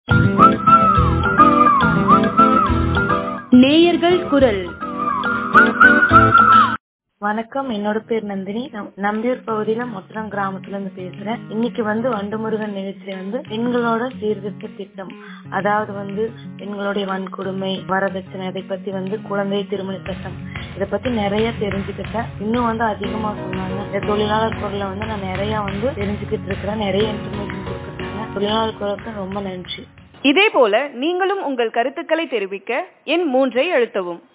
நேயர்கள் குரல் வணக்கம் என்னோட பேர் நந்தினி நம்- நம்பியூர் பகுதியில முத்திரம் கிராமத்துல இருந்து பேசுறேன் இன்னைக்கு வந்து வண்டுமுருகன் நிகழ்ச்சியில வந்து பெண்களோட சீர்திருத்த திட்டம் அதாவது வந்து பெண்களுடைய வன்கொடுமை வரதட்சணை இதை பத்தி வந்து குழந்தை திருமண சட்டம் இதை பத்தி நிறைய தெரிஞ்சுக்கிட்டேன் இன்னும் வந்து அதிகமா சொன்னாங்க இந்த தொழிலாளர் குரலை வந்து நான் நிறைய வந்து தெரிஞ்சுக்கிட்டு இருக்கிறேன் நிறைய இன்ஃபர்மேஷன் கொடுக்குறாங்க தொழிலாளர் குரலுக்கு ரொம்ப நன்றி இதேபோல நீங்களும் உங்கள் கருத்துக்களை தெரிவிக்க எண் மூன்றை அழுத்தவும்